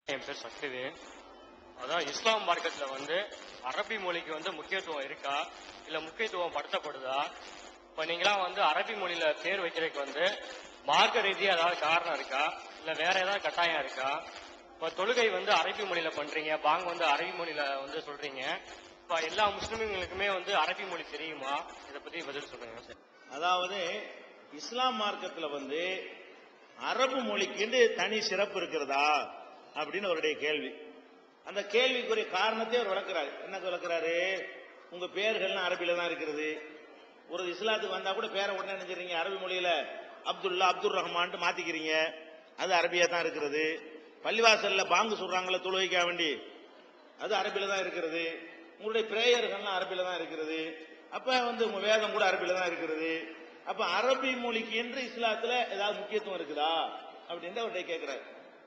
என் பேர் சக்திவேல் அதான் இஸ்லாம் மார்க்கத்துல வந்து அரபி மொழிக்கு வந்து முக்கியத்துவம் இருக்கா இல்ல முக்கியத்துவம் படுத்தப்படுதா இப்ப நீங்களாம் வந்து அரபி மொழியில பேர் வைக்கிறதுக்கு வந்து மார்க்க ரீதியா ஏதாவது காரணம் இருக்கா இல்ல வேற ஏதாவது கட்டாயம் இருக்கா இப்ப தொழுகை வந்து அரபி மொழியில பண்றீங்க பாங் வந்து அரபி மொழியில வந்து சொல்றீங்க இப்ப எல்லா முஸ்லிம்களுக்குமே வந்து அரபி மொழி தெரியுமா இதை பத்தி பதில் சொல்லுங்க சார் அதாவது இஸ்லாம் மார்க்கத்துல வந்து அரபு மொழிக்கு தனி சிறப்பு இருக்கிறதா அப்படின்னு அவருடைய கேள்வி அந்த கேள்விக்குரிய காரணத்தை அவர் விளக்குறாரு என்ன விளக்குறாரு உங்க பேர்கள்லாம் அரபில தான் இருக்கிறது ஒரு இஸ்லாத்துக்கு வந்தா கூட பேரை உடனே நினைச்சிருங்க அரபி மொழியில அப்துல்லா அப்துல் ரஹ்மான்ட்டு மாத்திக்கிறீங்க அது அரபியா தான் இருக்கிறது பள்ளிவாசல்ல பாங்கு சொல்றாங்களே தொழுகைக்கா வேண்டி அது அரபில தான் இருக்கிறது உங்களுடைய பிரேயர்கள்லாம் அரபில தான் இருக்கிறது அப்ப வந்து உங்க வேதம் கூட அரபில தான் இருக்கிறது அப்ப அரபி மொழிக்கு என்று இஸ்லாத்துல ஏதாவது முக்கியத்துவம் இருக்குதா அப்படின்னு அவர்கிட்ட கேட்கிறார்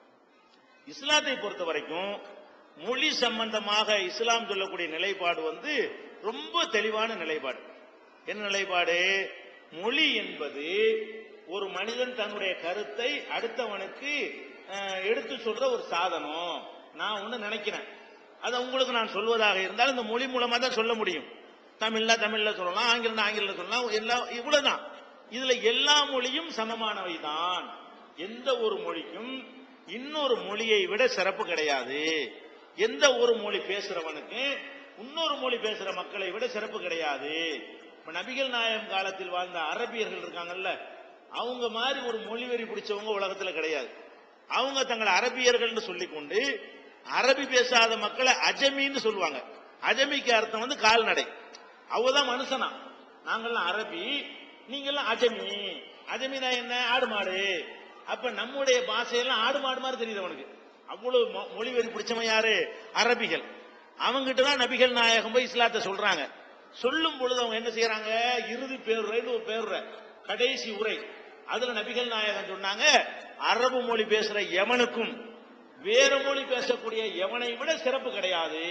இஸ்லாத்தை பொறுத்த வரைக்கும் மொழி சம்பந்தமாக இஸ்லாம் சொல்லக்கூடிய நிலைப்பாடு வந்து ரொம்ப தெளிவான நிலைப்பாடு என்ன நிலைப்பாடு மொழி என்பது ஒரு மனிதன் தன்னுடைய கருத்தை அடுத்தவனுக்கு அஹ், எடுத்து சொல்ற ஒரு சாதனம் நான் ஒண்ணு நினைக்கிறேன் அதை உங்களுக்கு நான் சொல்வதாக இருந்தால் இந்த மொழி மூலமா தான் சொல்ல முடியும் தமிழ்ல தமிழ்ல சொல்லலாம் ஆங்கிலம் ஆங்கிலம் சொல்லலாம் எல்லாம் இவ்வளவுதான் இதுல எல்லா மொழியும் சமமானவை தான் எந்த ஒரு மொழிக்கும் இன்னொரு மொழியை விட சிறப்பு கிடையாது எந்த ஒரு மொழி பேசுறவனுக்கு இன்னொரு மொழி பேசுற மக்களை விட சிறப்பு கிடையாது இப்ப நபிகள் நாயகம் காலத்தில் வாழ்ந்த அரபியர்கள் இருக்காங்கல்ல அவங்க மாதிரி ஒரு மொழி வெறி பிடிச்சவங்க உலகத்துல கிடையாது அவங்க தங்களை அரபியர்கள்னு சொல்லிக்கொண்டு அரபி பேசாத மக்களை அஜமின்னு சொல்லுவாங்க அஜமிக்கு அர்த்தம் வந்து கால்நடை அவதான் மனுஷனா நாங்கெல்லாம் அரபி நீங்கெல்லாம் அஜமி அஜமினா என்ன ஆடு மாடு அப்ப நம்முடைய பாஷையெல்லாம் ஆடு மாடு மாதிரி தெரியுது அவனுக்கு அவ்வளவு மொ- மொழி வெறி பிடிச்சவன் யாரு அரபிகள் அவங்கிட்ட தான் நபிகள் நாயகம் போய் இஸ்லாத்தை சொல்றாங்க சொல்லும் பொழுது அவங்க என்ன செய்யறாங்க இறுதி பேருரைன்னு ஒரு பேருரை கடைசி உரை அதுல நபிகள் நாயகம் சொன்னாங்க அரபு மொழி பேசுற எவனுக்கும் வேற மொழி பேசக்கூடிய எவனை விட சிறப்பு கிடையாது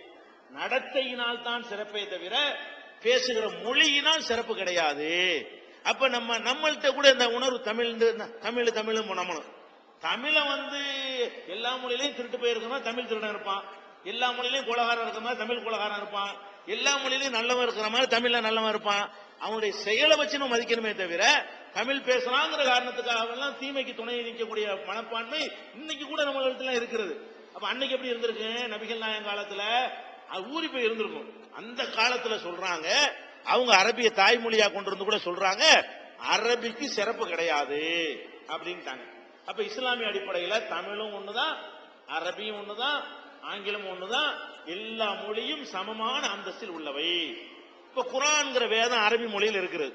நடத்தையினால் தான் சிறப்பே தவிர பேசுகிற மொழியினால் சிறப்பு கிடையாது அப்ப நம்ம நம்மள்ட்ட கூட இந்த உணர்வு தமிழ் தமிழ் தமிழ் நம்மளும் தமிழை வந்து எல்லா மொழியிலையும் திருட்டு போயிருக்கணும் தமிழ் திருடன் இருப்பான் எல்லா மொழியிலையும் குலகாரம் இருக்கிற மாதிரி தமிழ் குலகாரம் இருப்பான் எல்லா மொழியிலையும் நல்லவன் இருக்கிற மாதிரி தமிழ்ல நல்லவன் இருப்பான் அவனுடைய செயலை வச்சு நம்ம மதிக்கணுமே தவிர தமிழ் பேசலாங்கிற காரணத்துக்காக எல்லாம் தீமைக்கு துணை நிற்கக்கூடிய மனப்பான்மை இன்னைக்கு கூட நம்மளிடத்துல இருக்கிறது அப்ப அன்னைக்கு எப்படி இருந்திருக்கு நபிகள் நாயகம் காலத்துல அது ஊறி போய் இருந்திருக்கும் அந்த காலத்துல சொல்றாங்க அவங்க அரபிய தாய்மொழியா கொண்டு வந்து கூட சொல்றாங்க அரபிக்கு சிறப்பு கிடையாது அப்படின்ட்டாங்க அப்ப இஸ்லாமிய அடிப்படையில தமிழும் ஒண்ணுதான் அரபியும் ஒண்ணுதான் ஆங்கிலம் ஒண்ணுதான் எல்லா மொழியும் சமமான அந்தஸ்தில் உள்ளவை இப்ப குரான்ங்கிற வேதம் அரபி மொழியில் இருக்கிறது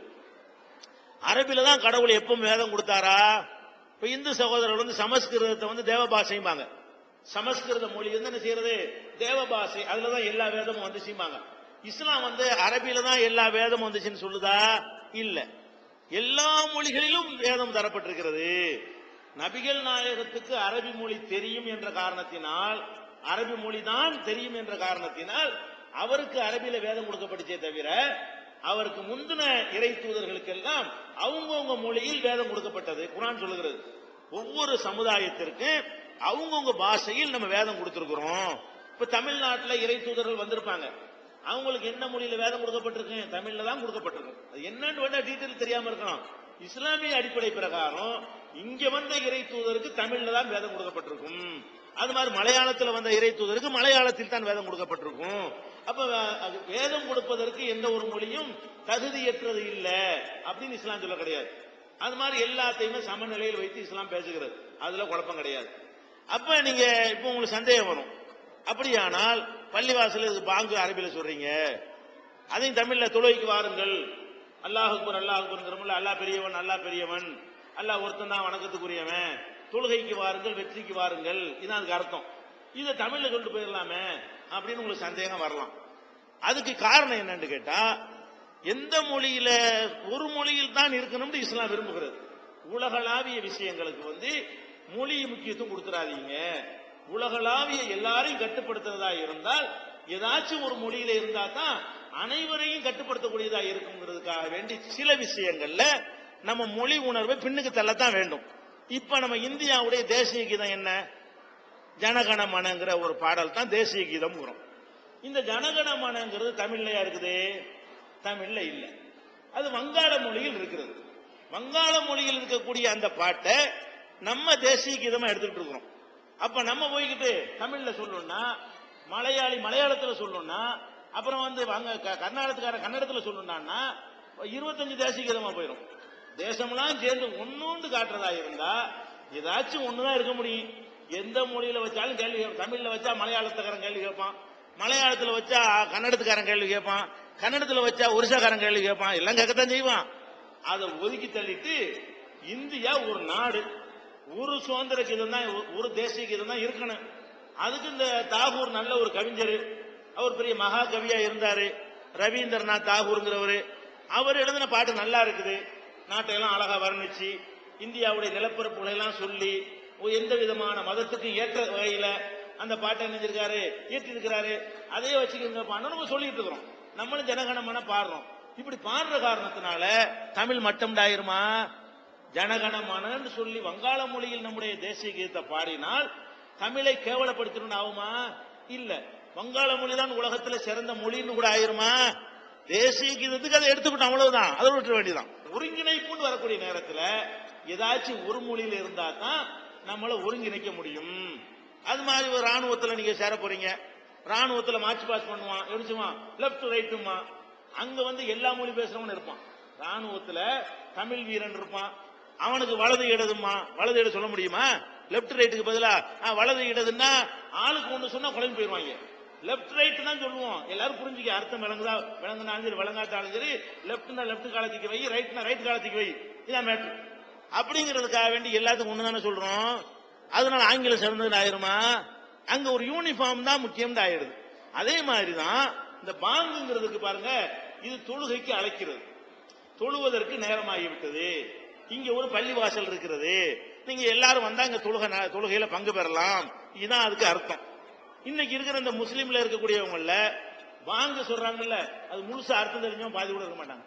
அரபில தான் கடவுள் எப்பவும் வேதம் கொடுத்தாரா இப்ப இந்து சகோதரர்கள் வந்து சமஸ்கிருதத்தை வந்து தேவ பாஷைம்பாங்க சமஸ்கிருத மொழி வந்து என்ன செய்யறது தேவ பாஷை அதுலதான் எல்லா வேதமும் வந்து செய்வாங்க இஸ்லாம் வந்து அரபில தான் எல்லா வேதமும் வந்துச்சுன்னு சொல்லுதா இல்ல எல்லா மொழிகளிலும் வேதம் தரப்பட்டிருக்கிறது நபிகள் நாயகத்துக்கு அரபி மொழி தெரியும் என்ற காரணத்தினால் அரபி மொழி தான் தெரியும் என்ற காரணத்தினால் அவருக்கு அரபியில வேதம் கொடுக்கப்பட்டுச்சே தவிர அவருக்கு முந்தின இறை தூதர்களுக்கெல்லாம் அவங்கவுங்க மொழியில் வேதம் கொடுக்கப்பட்டது குரான் சொல்லுகிறது ஒவ்வொரு சமுதாயத்திற்கு அவங்கவுங்க பாஷையில் நம்ம வேதம் கொடுத்திருக்கிறோம் இப்ப தமிழ்நாட்டுல இறை தூதர்கள் வந்திருப்பாங்க அவங்களுக்கு என்ன மொழியில வேதம் கொடுக்கப்பட்டிருக்கு தமிழ்ல தான் கொடுக்கப்பட்டிருக்கு அது என்னன்னு வேணா டீட்டெயில் தெரியாம இருக்கலாம் இஸ்லாமிய அடிப்படை பிரகாரம் இங்க வந்த இறை தூதருக்கு தமிழ்ல தான் வேதம் கொடுக்கப்பட்டிருக்கும் அது மாதிரி மலையாளத்துல வந்த இறை தூதருக்கு மலையாளத்தில் தான் வேதம் கொடுக்கப்பட்டிருக்கும் அப்ப அஹ், அது வேதம் கொடுப்பதற்கு எந்த ஒரு மொழியும் தகுதியற்றது இல்ல அப்படின்னு இஸ்லாம் சொல்ல கிடையாது அது மாதிரி எல்லாத்தையுமே சமநிலையில் வைத்து இஸ்லாம் பேசுகிறது அதுல குழப்பம் கிடையாது அப்ப நீங்க இப்ப உங்களுக்கு சந்தேகம் வரும் அப்படியானால் பள்ளிவாசல் பாங்கு அரபில சொல்றீங்க அதையும் தமிழ்ல தொழுகைக்கு வாருங்கள் அல்லாஹ் அக்பர் அல்லாஹ் அக்பர்ங்கிறோம்ல அல்லாஹ் பெரியவன் அல்லாஹ் பெரியவன் அல்லாஹ் ஒருத்தன் தான் வணக்கத்துக்குரியவன் தொழுகைக்கு வாருங்கள் வெற்றிக்கு வாருங்கள் இதான் அதுக்கு அர்த்தம் இதை தமிழ்ல சொல்லிட்டு போயிடலாமே அப்படின்னு உங்களுக்கு சந்தேகம் வரலாம் அதுக்கு காரணம் என்னன்னு கேட்டா எந்த மொழியில ஒரு மொழியில் தான் இருக்கணும்னு இஸ்லாம் விரும்புகிறது உலகளாவிய விஷயங்களுக்கு வந்து மொழி முக்கியத்துவம் கொடுத்துறாதீங்க உலகளாவிய எல்லாரையும் கட்டுப்படுத்துறதா இருந்தால் ஏதாச்சும் ஒரு மொழியில இருந்தா தான் அனைவரையும் கட்டுப்படுத்தக்கூடியதா இருக்குங்கிறதுக்காக வேண்டி சில விஷயங்கள்ல நம்ம மொழி உணர்வை பின்னுக்கு தள்ளத்தான் வேண்டும் இப்ப நம்ம இந்தியாவுடைய தேசிய கீதம் என்ன ஜனகணமனங்கிற ஒரு பாடல் தான் தேசிய கீதம் வரும் இந்த ஜனகணமனங்கிறது தமிழ்லயா இருக்குது தமிழ்ல இல்ல அது வங்காள மொழியில் இருக்கிறது வங்காள மொழியில் இருக்கக்கூடிய அந்த பாட்டை நம்ம தேசிய கீதமா எடுத்துக்கிட்டு இருக்கிறோம் அப்ப நம்ம போய்கிட்டு தமிழ்ல சொல்லணும்னா மலையாளி மலையாளத்துல சொல்லணும்னா அப்புறம் வந்து வாங்க க- கர்நாடகத்துக்கார கன்னடத்துல சொல்லணும்னா இருபத்தஞ்சு தேசிய கீதமா போயிடும் தேசம்லாம் சேர்ந்து ஒன்னொன்று காட்டுறதா இருந்தா ஏதாச்சும் ஒண்ணுதான் இருக்க முடியும் எந்த மொழியில வச்சாலும் கேள்வி கேட்பான் தமிழ்ல வச்சா மலையாளத்துக்காரன் கேள்வி கேட்பான் மலையாளத்துல வச்சா கன்னடத்துக்காரன் கேள்வி கேட்பான் கன்னடத்துல வச்சா ஒரிசாக்காரன் கேள்வி கேட்பான் எல்லாம் கேட்கத்தான் செய்வான் அதை ஒதுக்கி தள்ளிட்டு இந்தியா ஒரு நாடு ஒரு சுதந்திர கீதம் தான் ஒரு தேசிய கீதம் தான் இருக்கணும் அதுக்கு இந்த தாகூர் நல்ல ஒரு கவிஞர் அவர் பெரிய மகா கவியா இருந்தாரு ரவீந்திரநாத் தாகூருங்கிறவரு அவர் எழுதின பாட்டு நல்லா இருக்குது நாட்டை எல்லாம் அழகா வர்ணிச்சு இந்தியாவுடைய நிலப்பரப்புகளை எல்லாம் சொல்லி ஒரு எந்த விதமான மதத்துக்கு ஏற்ற வகையில அந்த பாட்டை நினைஞ்சிருக்காரு இயற்றி இருக்கிறாரு அதே வச்சுக்கிங்க பாடணும் நம்ம சொல்லிட்டு இருக்கிறோம் நம்மளும் ஜனகணமன பாடுறோம் இப்படி பாடுற காரணத்தினால தமிழ் மட்டம் ஆயிருமா ஜனகணமனன்னு சொல்லி வங்காள மொழியில் நம்முடைய தேசிய கீதத்தை பாடினால் தமிழை கேவலப்படுத்தணும்னு ஆகுமா இல்ல வங்காள மொழி தான் உலகத்துல சிறந்த மொழின்னு கூட ஆயிருமா தேசிய கீதத்துக்கு அதை எடுத்துக்கிட்டோம் அவ்வளவுதான் அதை விட்டுற வேண்டியதான் ஒருங்கிணைப்புன்னு வரக்கூடிய நேரத்துல ஏதாச்சும் ஒரு மொழியில இருந்தா தான் நம்மள ஒருங்கிணைக்க முடியும் அது மாதிரி ஒரு ராணுவத்துல நீங்க சேர போறீங்க ராணுவத்துல மார்ச் பாஸ் பண்ணுவான் எடுச்சுவான் லெப்ட் ரைட்டுமா அங்க வந்து எல்லா மொழி பேசுறவன் இருப்பான் ராணுவத்துல தமிழ் வீரன் இருப்பான் அவனுக்கு வலது இடதுமா வலது இடம் சொல்ல முடியுமா லெப்ட் ரைட்டுக்கு பதிலா ஆ, வலது இடதுன்னா ஆளுக்கு ஒண்ணு சொன்னா குழம்பு போயிருவாங்க லெப்ட் ரைட் தான் சொல்லுவோம் எல்லாரும் புரிஞ்சுக்க அர்த்தம் விளங்குதா விளங்குனாலும் சரி விளங்காட்டாலும் சரி லெப்ட்னா லெப்ட் காலத்துக்கு வை ரைட்னா ரைட் காலத்துக்கு வை இதான் மேட்ரு அப்படிங்கிறதுக்காக வேண்டி எல்லாத்துக்கும் ஒண்ணு தானே சொல்றோம் அதனால ஆங்கிலம் சிறந்தது ஆயிருமா அங்க ஒரு யூனிஃபார்ம் தான் முக்கியம் ஆயிடுது அதே மாதிரி தான் இந்த பாங்குங்கிறதுக்கு பாருங்க இது தொழுகைக்கு அழைக்கிறது தொழுவதற்கு நேரமாகிவிட்டது இங்க ஒரு பள்ளிவாசல் இருக்கிறது நீங்க எல்லாரும் வந்தா இங்க தொழுகை ந- தொழுகையில பங்கு பெறலாம் இதுதான் அதுக்கு அர்த்தம் இன்னைக்கு இருக்கிற இந்த முஸ்லீம்ல இருக்கக்கூடியவங்கள வாங்க சொல்றாங்கல்ல அது முழுசா அர்த்தம் தெரிஞ்சவன் பாதி கூட இருக்க மாட்டாங்க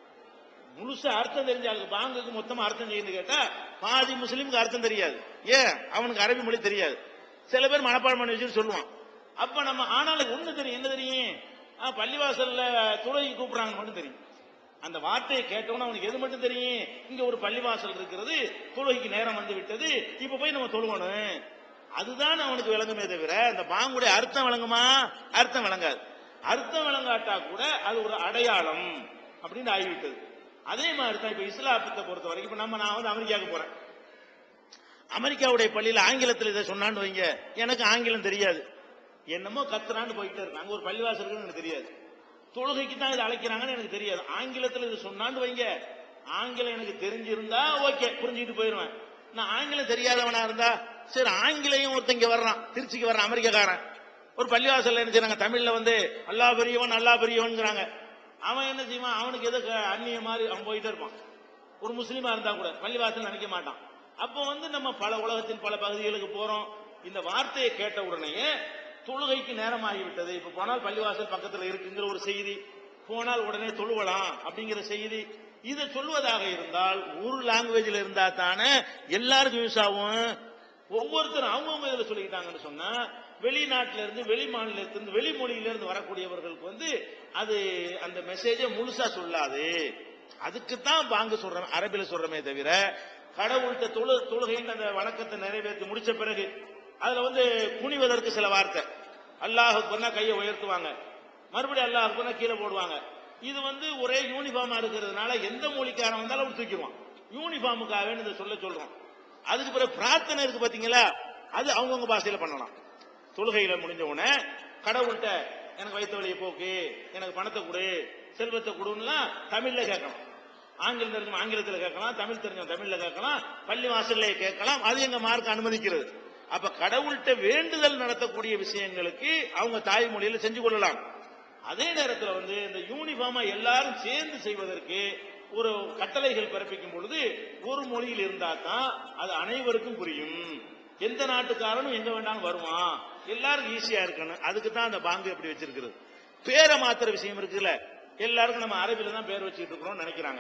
முழுசா அர்த்தம் தெரிஞ்ச ஆளுக்கு பாங்குக்கு மொத்தமா அர்த்தம் செய்யணும் கேட்டா பாதி முஸ்லீமுக்கு அர்த்தம் தெரியாது ஏன் அவனுக்கு அரபி மொழி தெரியாது சில பேர் மனப்பாடம் பண்ணி வச்சுட்டு சொல்லுவான் அப்ப நம்ம ஆனாலும் ஒண்ணு தெரியும் என்ன தெரியும் ஆ, பள்ளிவாசல்ல துறை கூப்பிடுறாங்க மட்டும் தெரியும் அந்த வார்த்தையை கேட்டவன அவனுக்கு எது மட்டும் தெரியும் இங்க ஒரு பள்ளிவாசல் இருக்கிறது தொழுகைக்கு நேரம் வந்து விட்டது இப்ப போய் நம்ம தொழுவணும் அதுதான் அவனுக்கு விளங்குமே தவிர அந்த பாங்குடைய அர்த்தம் விளங்குமா அர்த்தம் விளங்காது அர்த்தம் விளங்காட்டா கூட அது ஒரு அடையாளம் அப்படின்னு ஆகிவிட்டது அதே மாதிரி தான் இப்ப இஸ்லாத்தை பொறுத்த வரைக்கும் இப்ப நம்ம நான் வந்து அமெரிக்காவுக்கு போறேன் அமெரிக்காவுடைய பள்ளியில ஆங்கிலத்தில் இதை சொன்னான்னு வைங்க எனக்கு ஆங்கிலம் தெரியாது என்னமோ கத்துறான்னு போயிட்டே இருக்கு அங்க ஒரு பள்ளிவாசல் இருக்குன்னு எனக்கு தெரியாது தொழுகைக்கு தான் இதை அழைக்கிறாங்கன்னு எனக்கு தெரியாது ஆங்கிலத்தில் இது சொன்னான்னு வைங்க ஆங்கிலம் எனக்கு தெரிஞ்சிருந்தா ஓகே புரிஞ்சுக்கிட்டு போயிருவேன் நான் ஆங்கிலம் தெரியாதவனா இருந்தா சரி ஆங்கிலையும் ஒருத்தங்க வர்றான் திருச்சிக்கு வர்றான் அமெரிக்காக்காரன் ஒரு பள்ளிவாசல்ல என்ன செய்றாங்க தமிழ்ல வந்து அல்லா பெரியவன் அல்லா பெரியவன்ங்கிறாங்க அவன் என்ன செய்வான் அவனுக்கு எதோ க- அந்நிய மாதிரி அவன் போயிட்டே இருப்பான் ஒரு முஸ்லீமா இருந்தா கூட பள்ளிவாசல் நினைக்க மாட்டான் அப்போ வந்து நம்ம பல உலகத்தின் பல பகுதிகளுக்கு போறோம் இந்த வார்த்தையை கேட்ட உடனேயே தொழுகைக்கு நேரமாகிவிட்டது இப்ப போனால் பள்ளிவாசல் பக்கத்துல இருக்குங்கிற ஒரு செய்தி போனால் உடனே தொழுவலாம் அப்படிங்கிற செய்தி இதை சொல்வதாக இருந்தால் ஒரு லாங்குவேஜ்ல இருந்தா தானே எல்லாருக்கும் யூஸ் ஆகும் ஒவ்வொருத்தரும் அவங்கவுங்க இதுல சொல்லிக்கிட்டாங்கன்னு சொன்னா வெளிநாட்டுல இருந்து வெளி மாநிலத்திலிருந்து வெளி மொழியில இருந்து வரக்கூடியவர்களுக்கு வந்து அது அந்த மெசேஜை முழுசா சொல்லாது அதுக்கு தான் பாங்கு சொல்றோம் அரபில சொல்றமே தவிர கடவுள்கிட்ட தொழு தொழுகைன்னு அந்த வணக்கத்தை நிறைவேற்றி முடிச்ச பிறகு அதுல வந்து குனிவதற்கு சில வார்த்தை அல்லாஹ் பண்ணா கையை உயர்த்துவாங்க மறுபடியும் அல்லாஹ் பண்ணா கீழே போடுவாங்க இது வந்து ஒரே யூனிஃபார்மா இருக்கிறதுனால எந்த மொழிக்காரன் வந்தாலும் அப்படி தூக்கிடுவான் யூனிஃபார்முக்காக வேணும் இதை சொல்ல சொல்றோம் அதுக்கு பிறகு பிரார்த்தனை இருக்கு பாத்தீங்களா அது அவங்கவுங்க பாஷையில பண்ணலாம் தொழுகையில முடிஞ்ச உடனே கடவுள்கிட்ட எனக்கு வைத்த வழியை போக்கு எனக்கு பணத்தை கொடு செல்வத்தை கொடுன்னுலாம் தமிழ்ல கேட்கலாம் ஆங்கிலம் தெரிஞ்சவன் ஆங்கிலத்துல கேட்கலாம் தமிழ் தெரிஞ்சவன் தமிழ்ல கேட்கலாம் பள்ளி வாசல்ல கேட்கலாம் அது எங்க மார்க் அனுமதிக்கிறது அப்ப கடவுள்கிட்ட வேண்டுதல் நடத்தக்கூடிய விஷயங்களுக்கு அவங்க தாய்மொழியில செஞ்சு கொள்ளலாம் அதே நேரத்துல வந்து இந்த யூனிஃபார்மா எல்லாரும் சேர்ந்து செய்வதற்கு ஒரு கட்டளைகள் பிறப்பிக்கும் பொழுது ஒரு மொழியில் இருந்தா தான் அது அனைவருக்கும் புரியும் எந்த நாட்டுக்காரனும் எங்க வேண்டாலும் வருவான் எல்லாருக்கும் ஈஸியா இருக்கணும் அதுக்கு தான் அந்த பாங்கு எப்படி வச்சிருக்கிறது பேரை மாத்துற விஷயம் இருக்குல்ல எல்லாருக்கும் நம்ம அரபில தான் பேர் வச்சுட்டு இருக்கிறோம் நினைக்கிறாங்க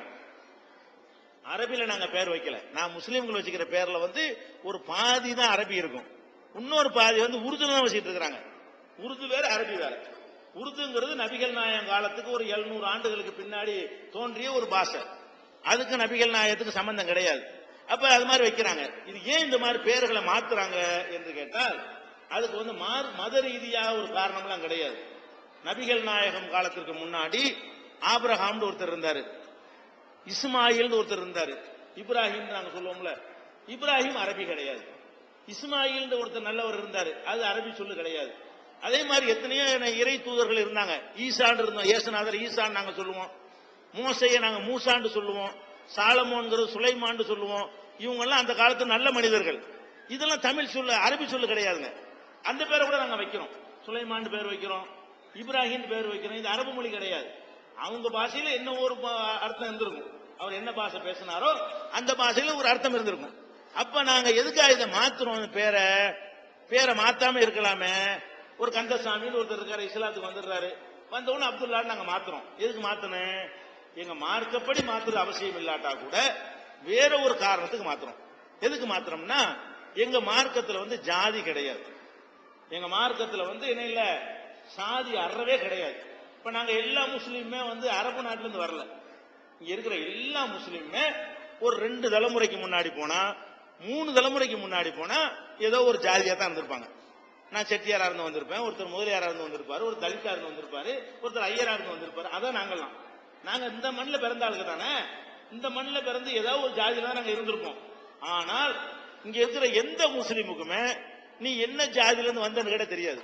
அரபில நாங்க பேர் வைக்கல நான் முஸ்லீம்கள் வச்சுக்கிற பேர்ல வந்து ஒரு பாதி தான் அரபி இருக்கும் இன்னொரு பாதி வந்து உருதுல தான் வச்சுட்டு இருக்கிறாங்க உருது வேற அரபி வேற உருதுங்கிறது நபிகள் நாயகம் காலத்துக்கு ஒரு எழுநூறு ஆண்டுகளுக்கு பின்னாடி தோன்றிய ஒரு பாஷை அதுக்கு நபிகள் நாயகத்துக்கு சம்பந்தம் கிடையாது அப்ப அது மாதிரி வைக்கிறாங்க இது ஏன் இந்த மாதிரி பேர்களை மாத்துறாங்க என்று கேட்டால் அதுக்கு வந்து மார் மத ரீதியாக ஒரு காரணம்லாம் கிடையாது நபிகள் நாயகம் காலத்திற்கு முன்னாடி ஆபிரஹாம்னு ஒருத்தர் இருந்தாரு இஸ்மாயில்னு ஒருத்தர் இருந்தாரு இப்ராஹிம் நாங்க சொல்லுவோம்ல இப்ராஹிம் அரபி கிடையாது இஸ்மாயில்னு ஒருத்தர் நல்லவர் இருந்தாரு அது அரபி சொல்லு கிடையாது அதே மாதிரி எத்தனையோ இறை தூதர்கள் இருந்தாங்க ஈசான்னு இருந்தோம் ஏசுநாதர் ஈசான்னு நாங்க சொல்லுவோம் மோசையை நாங்க மூசான்னு சொல்லுவோம் சாலமோன்கிறது சுலைமான்னு சொல்லுவோம் இவங்க எல்லாம் அந்த காலத்து நல்ல மனிதர்கள் இதெல்லாம் தமிழ் சொல்லு அரபி சொல்லு கிடையாதுங்க அந்த பேரை கூட நாங்க வைக்கிறோம் சுலைமான் பேர் வைக்கிறோம் இப்ராஹிம் பேர் வைக்கிறோம் இது அரபு மொழி கிடையாது அவங்க பாஷையில என்ன ஒரு பா- அர்த்தம் இருந்திருக்கும் அவர் என்ன பாஷை பேசினாரோ அந்த பாஷையில ஒரு அர்த்தம் இருந்திருக்கும் அப்ப நாங்க எதுக்காக இதை மாத்துறோம் இந்த பேரை பேரை மாத்தாம இருக்கலாமே ஒரு கந்தசாமின்னு ஒருத்தர் இருக்காரு இஸ்லாத்துக்கு வந்துடுறாரு வந்த உடனே அப்துல்லான்னு நாங்க மாத்துறோம் எதுக்கு மாத்தணும் எங்க மார்க்கப்படி மாத்துற அவசியம் இல்லாட்டா கூட வேற ஒரு காரணத்துக்கு மாத்துறோம் எதுக்கு மாத்துறோம்னா எங்க மார்க்கத்துல வந்து ஜாதி கிடையாது எங்க மார்க்கத்துல வந்து என்ன இல்ல சாதி அறவே கிடையாது இப்ப நாங்க எல்லா முஸ்லீமுமே வந்து அரபு நாட்டுல இருந்து வரல இங்க இருக்கிற எல்லா முஸ்லீமுமே ஒரு ரெண்டு தலைமுறைக்கு முன்னாடி போனா மூணு தலைமுறைக்கு முன்னாடி போனா ஏதோ ஒரு ஜாதியா தான் இருந்திருப்பாங்க நான் செட்டியாரா இருந்து வந்திருப்பேன் ஒருத்தர் முதலியாரா இருந்து வந்திருப்பாரு ஒரு தலித்தா இருந்து வந்திருப்பாரு ஒருத்தர் ஐயரா இருந்து வந்திருப்பாரு அதான் நாங்கெல்லாம் நாங்க இந்த மண்ணில் பிறந்த ஆளுங்க தானே இந்த மண்ணில் பிறந்து ஏதோ ஒரு ஜாதியில தான் நாங்க இருந்திருப்போம் ஆனால் இங்க இருக்கிற எந்த முஸ்லீமுக்குமே நீ என்ன ஜாதியில இருந்து வந்தன்னு கேட்ட தெரியாது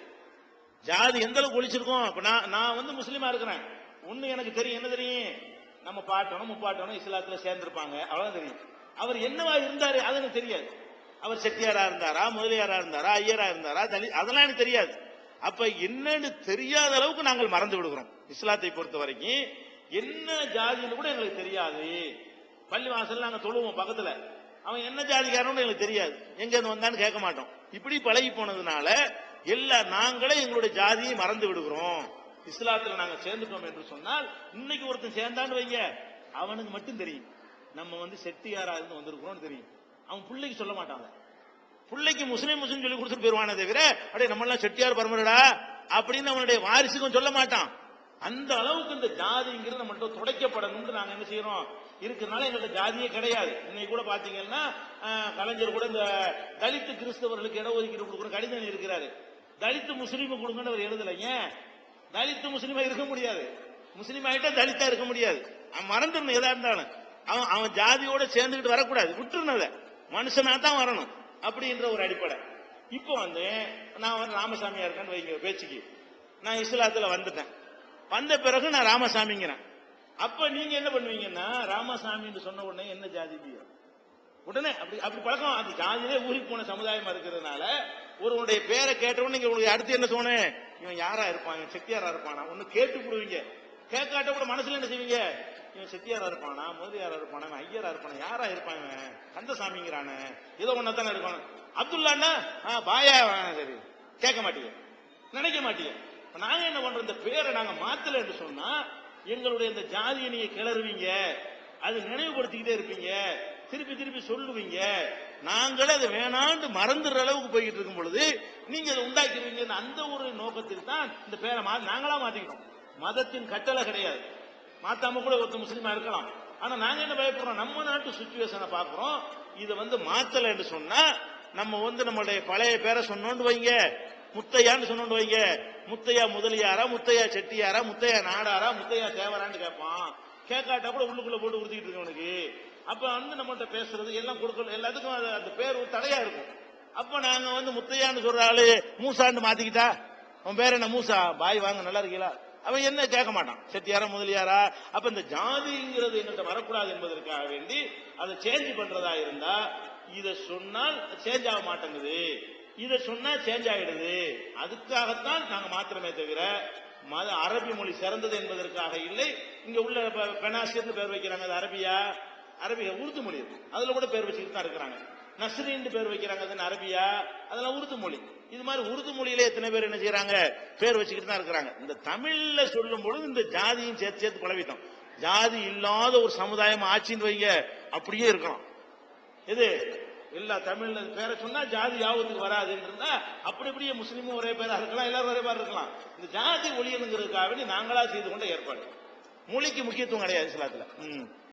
ஜாதி எந்த அளவுக்கு ஒழிச்சிருக்கோம் இப்ப நான் நான் வந்து முஸ்லீமா இருக்கிறேன் ஒண்ணு எனக்கு தெரியும் என்ன தெரியும் நம்ம பாட்டணும் முப்பாட்டணும் இஸ்லாத்துல சேர்ந்திருப்பாங்க அவ்வளவுதான் தெரியும் அவர் என்னவா இருந்தாரு அது எனக்கு தெரியாது அவர் செட்டியாரா இருந்தாரா முதலியாரா இருந்தாரா ஐயரா இருந்தாரா தலி அதெல்லாம் எனக்கு தெரியாது அப்ப என்னன்னு தெரியாத அளவுக்கு நாங்கள் மறந்து விடுகிறோம் இஸ்லாத்தை பொறுத்த வரைக்கும் என்ன ஜாதின்னு கூட எங்களுக்கு தெரியாது பள்ளி வாசல்ல நாங்க தொழுவோம் பக்கத்துல அவன் என்ன ஜாதிக்காரன்னு எங்களுக்கு தெரியாது எங்க இருந்து வந்தான்னு கேட்க மாட்டோம் இப்படி பழகி போனதுனால எல்லா நாங்களே எங்களுடைய ஜாதியை மறந்து விடுகிறோம் இஸ்லாத்துல நாங்க சேர்ந்துட்டோம் என்று சொன்னால் இன்னைக்கு ஒருத்தன் சேர்ந்தான்னு வைங்க அவனுக்கு மட்டும் தெரியும் நம்ம வந்து செட்டியாரா இருந்து வந்திருக்கிறோம்னு தெரியும் அவன் பிள்ளைக்கு சொல்ல மாட்டாங்க பிள்ளைக்கு முஸ்லீம் முஸ்லீம் சொல்லி கொடுத்துட்டு போயிருவானே தவிர அப்படியே நம்ம எல்லாம் செட்டியார் பரமரடா அப்படின்னு அவனுடைய வாரிசுக்கும் சொல்ல மாட்டான் அந்த அளவுக்கு இந்த ஜாதிங்கிறது நம்மள்ட்ட துடைக்கப்படணும்னு நாங்க என்ன செய்யறோம் இருக்கிறதுனால எங்கள்ட்ட ஜாதியே கிடையாது இன்னைக்கு கூட பாத்தீங்கன்னா அஹ், கலைஞர் கூட இந்த தலித்து கிறிஸ்தவர்களுக்கு இடஒதுக்கீடு கொடுக்குற கடிதம் இருக்கிறாரு தலித்து முஸ்லீம் கொடுங்கன்னு அவர் எழுதலைங்க தலித்து முஸ்லீமா இருக்க முடியாது முஸ்லீம் ஆயிட்டா தலித்தா இருக்க முடியாது அவன் மறந்துடணும் எதா இருந்தாலும் அவன் அவன் ஜாதியோட சேர்ந்துக்கிட்டு வரக்கூடாது விட்டுருணும் அதை மனுஷனா தான் வரணும் அப்படின்ற ஒரு அடிப்படை இப்போ வந்து நான் வந்து ராமசாமியா இருக்கேன்னு வைங்க பேச்சுக்கு நான் இஸ்லாத்துல வந்துட்டேன் வந்த பிறகு நான் ராமசாமிங்கிறேன் அப்ப நீங்க என்ன பண்ணுவீங்கன்னா ராமசாமின்னு சொன்ன உடனே என்ன ஜாதி இல்லையோ உடனே அப்படி அப்படி பழக்கம் அது ஜாதியிலே ஊறி போன சமுதாயமா இருக்கிறதுனால ஒருவனுடைய பேரை கேட்ட உடனே நீங்க உங்களுக்கு அடுத்து என்ன தோணும் இவன் யாரா இருப்பான் இவன் செட்டியாரா இருப்பானா ஒண்ணு கேட்டு போடுவீங்க கேட்காட்ட கூட மனசுல என்ன செய்வீங்க இவன் செட்டியாரா இருப்பானா முதலியாரா இருப்பானா இவன் ஐயரா இருப்பானா யாரா இருப்பான் இவன் கந்தசாமிங்கிறானே ஏதோ ஒன்னதானே இருப்பான் அப்துல்லான்னா ஆ, பாயா அவன் சரி கேட்க மாட்டீங்க நினைக்க மாட்டீங்க இப்ப நாங்க என்ன பண்றோம் இந்த பேரை நாங்க மாத்தல என்று சொன்னா எங்களுடைய இந்த ஜாதியை நீங்க கிளறுவீங்க அது நினைவுபடுத்திக்கிட்டே இருப்பீங்க திருப்பி திருப்பி சொல்லுவீங்க நாங்களே அதை வேணாண்டு மறந்துடுற அளவுக்கு போய்கிட்டு இருக்கும் பொழுது நீங்க அதை உண்டாக்கிடுவீங்க அந்த ஒரு நோக்கத்தில் தான் இந்த பேரை மா நாங்களா மாத்திக்கிறோம் மதத்தின் கட்டளை கிடையாது மாத்தாம கூட ஒருத்தர் முஸ்லீமா இருக்கலாம் ஆனா நாங்க என்ன பயப்படுறோம் நம்ம நாட்டு சுச்சுவேஷனை பாக்குறோம் இதை வந்து மாத்தல என்று சொன்னா நம்ம வந்து நம்மளுடைய பழைய பேரை சொன்னோண்டு வைங்க முத்தையான்னு சொன்னோண்டு வைங்க முத்தையா முதலியாரா முத்தையா செட்டியாரா முத்தையா நாடாரா முத்தையா தேவரான்னு கேட்பான் கேட்காட்டா கூட உள்ளுக்குள்ள போட்டு உறுத்திக்கிட்டு இருக்கவனுக்கு அப்ப வந்து நம்மள்ட்ட பேசுறது எல்லாம் கொடுக்கணும் எல்லாத்துக்கும் அது அந்த பேர் ஒரு தடையா இருக்கும் அப்ப நாங்க வந்து முத்தையான்னு சொல்ற ஆளு மூசான்னு மாத்திக்கிட்டா உன் பேர் என்ன மூசா பாய் வாங்க நல்லா இருக்கீங்களா அவன் என்ன கேட்க மாட்டான் செட்டியாரா முதலியாரா அப்ப இந்த ஜாதிங்கிறது எங்கள்கிட்ட வரக்கூடாது என்பதற்காக வேண்டி அதை சேஞ்ச் பண்றதா இருந்தா இத சொன்னால் சேஞ்ச் ஆக மாட்டேங்குது இத சொன்னா சேஞ்ச் ஆயிடுது அதுக்காகத்தான் நாங்க மாத்திரமே தவிர மத அரபி மொழி சிறந்தது என்பதற்காக இல்லை இங்க உள்ள ப- பெனாசிர்னு பேர் வைக்கிறாங்க அது அரபியா அரபியா உருது மொழி அது. அதுல கூட பேர் வச்சுக்கிட்டு தான் இருக்கிறாங்க நஸ்ரீன்னு பேர் வைக்கிறாங்க அது என்ன அரபியா அதெல்லாம் உருது மொழி இது மாதிரி உருது மொழியில எத்தனை பேர் என்ன செய்யறாங்க பேர் வச்சுக்கிட்டு தான் இருக்கிறாங்க இந்த தமிழ்ல சொல்லும் பொழுது இந்த ஜாதியும் சேர்த்து சேர்த்து பழவிட்டோம் ஜாதி இல்லாத ஒரு சமுதாயம் ஆட்சின்னு வைங்க அப்படியே இருக்கலாம் இது எல்லா தமிழ்ல பேரை சொன்னா ஜாதி யாவத்துக்கு வராதுன்னு இருந்தா அப்படி இப்படியே முஸ்லீமும் ஒரே பேரா இருக்கலாம் எல்லாரும் ஒரே பேரா இருக்கலாம் இந்த ஜாதி ஒளியனுங்கிறதுக்காக வேண்டி நாங்களா செய்து கொண்ட ஏற்பாடு மொழிக்கு முக்கியத்துவம் கிடையாது இஸ்லாத்துல ம்